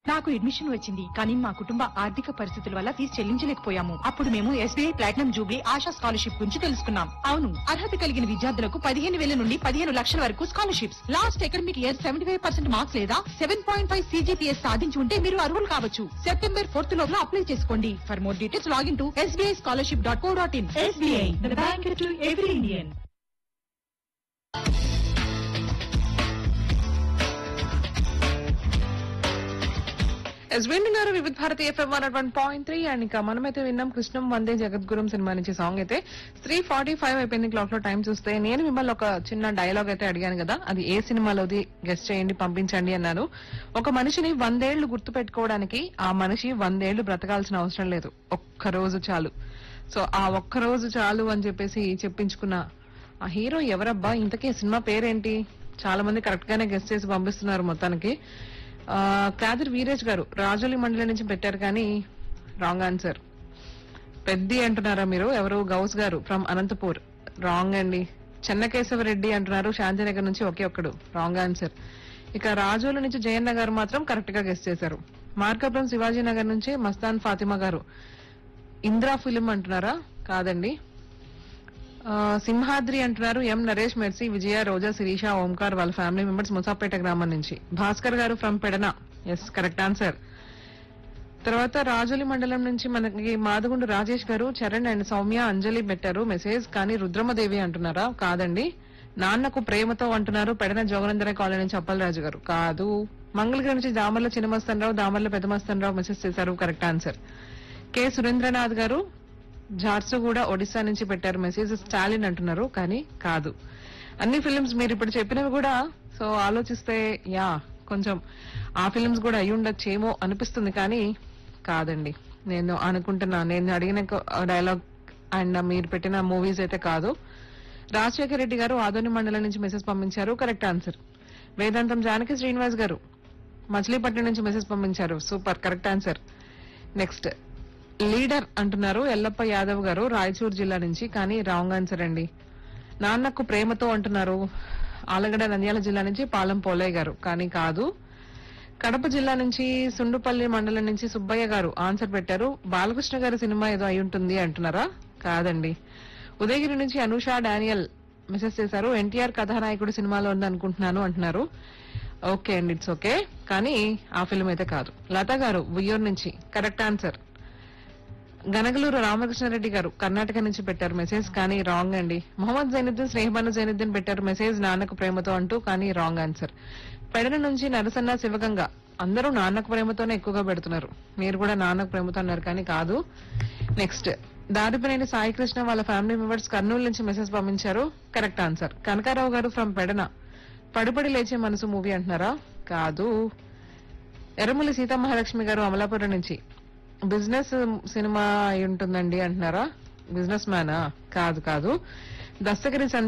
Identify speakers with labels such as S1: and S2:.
S1: నాకు అడ్మిషన్ వచ్చింది కానీ మా కుటుంబ ఆర్థిక పరిస్థితుల వల్ల ఫీజు చెల్లించలేకపోయాము అప్పుడు మేము SBI platinum jubilee Asha scholarship గురించి తెలుసుకున్నాం అవును అర్హత కలిగిన విద్యార్థులకు పదిహేను వేల నుండి పదిహేను లక్షల వరకు scholarships last academic year seventy five percent marks లేదా సెవెన్ పాయింట్ ఫైవ్ సీజీపీఎస్ సాధించి ఉంటే మీరు అర్హులు కావచ్చు సెప్టెంబర్ ఫోర్త్ లోపల అప్లై చేసుకోండి for more details login to SBI scholarship dot co dot in SBI bank to every Indian
S2: S వింటున్నారు Vividh Bharati FM one one point three and ఇంకా మనమైతే విన్నాం కృష్ణం వందే జగద్గురం సినిమా నుంచి సాంగ్ అయితే త్రీ ఫార్టీ ఫైవ్ అయిపోయింది clock లో టైం చూస్తే నేను మిమ్మల్ని ఒక చిన్న డైలాగ్ అయితే అడిగాను కదా అది ఏ సినిమాలోది గెస్ట్ చేయండి పంపించండి అన్నాను ఒక మనిషిని వందేళ్లు గుర్తు పెట్టుకోవడానికి ఆ మనిషి వందేళ్లు బ్రతకాల్సిన అవసరం లేదు ఒక్క రోజు చాలు సో ఆ ఒక్క రోజు చాలు అని చెప్పేసి చెప్పించుకున్న ఆ హీరో ఎవరబ్బా ఇంతకీ సినిమా పేరేంటి చాలా మంది కరెక్ట్ గానే గెస్ట్ చేసి పంపిస్తున్నారు మొత్తానికి ఆ, కాదర్ వీరేష్ గారు రాజోలి మండలి నుంచి పెట్టారు కానీ రాంగ్ ఆన్సర్ పెద్ది అంటున్నారా మీరు ఎవరు గౌస్ గారు ఫ్రమ్ అనంతపూర్ రాంగ్ అండి చెన్నకేశవ రెడ్డి అంటున్నారు శాంతినగర్ నుంచి ఒకే ఒక్కడు రాంగ్ ఆన్సర్ ఇక రాజోలు నుంచి జయన్న గారు మాత్రం కరెక్ట్ గా గెస్ట్ చేశారు మార్కాపురం శివాజీ నగర్ నుంచి మస్తాన్ ఫాతిమా గారు ఇంద్రా ఫిలిం అంటున్నారా కాదండి ఆ, సింహాద్రి అంటున్నారు ఎం నరేష్ మెర్సీ విజయ రోజా శిరీష ఓంకార్ వాళ్ళ ఫ్యామిలీ మెంబర్స్ ముసాపేట గ్రామం నుంచి భాస్కర్ గారు from Pedana yes correct answer తర్వాత రాజులి మండలం నుంచి మనకి మాదగుండు రాజేష్ గారు చరణ్ అండ్ సౌమ్య అంజలి పెట్టారు మెసేజ్ కానీ రుద్రమదేవి అంటున్నారా కాదండి నాన్నకు ప్రేమతో అంటున్నారు పెడన జోగనందర కాలనీ నుంచి అప్పలరాజు గారు కాదు మంగళగిరి నుంచి దామర్ల చిన్నమస్తనరావు దామర్ల పెద్దమస్తనరావు మెసేజ్ చేశారు కరెక్ట్ ఆన్సర్ కె సురేంద్రనాథ్ గారు జార్సుగూడ ఒడిశా నుంచి పెట్టారు మెసేజ్ స్టాలిన్ అంటున్నారు కానీ కాదు అన్ని ఫిలిమ్స్ మీరు ఇప్పుడు చెప్పినవి కూడా సో ఆలోచిస్తే యా కొంచెం ఆ ఫిలిమ్స్ కూడా అయి ఉండొచ్చేమో అనిపిస్తుంది కానీ కాదండి నేను అనుకుంటున్నా నేను అడిగిన డైలాగ్ అండ్ మీరు పెట్టిన మూవీస్ అయితే కాదు రాజశేఖర రెడ్డి గారు ఆదోని మండలం నుంచి మెసేజ్ పంపించారు కరెక్ట్ ఆన్సర్ వేదాంతం జానకి శ్రీనివాస్ గారు మచిలీపట్నం నుంచి మెసేజ్ పంపించారు super correct answer next leader అంటున్నారు ఎల్లప్ప యాదవ్ గారు రాయచూర్ జిల్లా నుంచి కానీ రాంగ్ ఆన్సర్ అండి నాన్నకు ప్రేమతో అంటున్నారు ఆలగడ నంద్యాల జిల్లా నుంచి పాలెం పోలయ్య గారు కానీ కాదు కడప జిల్లా నుంచి సుండుపల్లి మండలం నుంచి సుబ్బయ్య గారు ఆన్సర్ పెట్టారు బాలకృష్ణ గారి సినిమా ఏదో అయి ఉంటుంది అంటున్నారా కాదండి ఉదయగిరి నుంచి అనూష డానియల్ మెసేజ్ చేశారు ఎన్టీఆర్ కథానాయకుడు సినిమాలో ఉంది అనుకుంటున్నాను అంటున్నారు ఓకే అండి ఇట్స్ ఓకే కానీ ఆ ఫిల్మ్ అయితే కాదు లత గారు ఉయ్యూరు నుంచి కరెక్ట్ ఆన్సర్ గనగలూరు రామకృష్ణారెడ్డి గారు కర్ణాటక నుంచి పెట్టారు మెసేజ్ కానీ రాంగ్ అండి మొహమ్మద్ జైనుద్దీన్ స్నేహబాను జైనుద్దీన్ పెట్టారు మెసేజ్ నాన్నకు ప్రేమతో అంటూ కానీ రాంగ్ ఆన్సర్ పెడన నుంచి నరసన్న శివగంగ అందరూ నాన్నకు ప్రేమతోనే ఎక్కువగా పెడుతున్నారు మీరు కూడా నాన్నకు ప్రేమతో అన్నారు కానీ కాదు నెక్స్ట్ దారిపినేని సాయి కృష్ణ వాళ్ళ ఫ్యామిలీ మెంబర్స్ కర్నూలు నుంచి మెసేజ్ పంపించారు కరెక్ట్ ఆన్సర్ కనకారావు గారు ఫ్రమ్ పెడన పడిపడి లేచే మనసు మూవీ అంటున్నారా కాదు ఎర్రమల్లి సీతామహాలక్ష్మి గారు అమలాపురం నుంచి బిజినెస్ సినిమా అయి ఉంటుందండి అంటున్నారా బిజినెస్ మ్యానా కాదు కాదు దస్తగిరి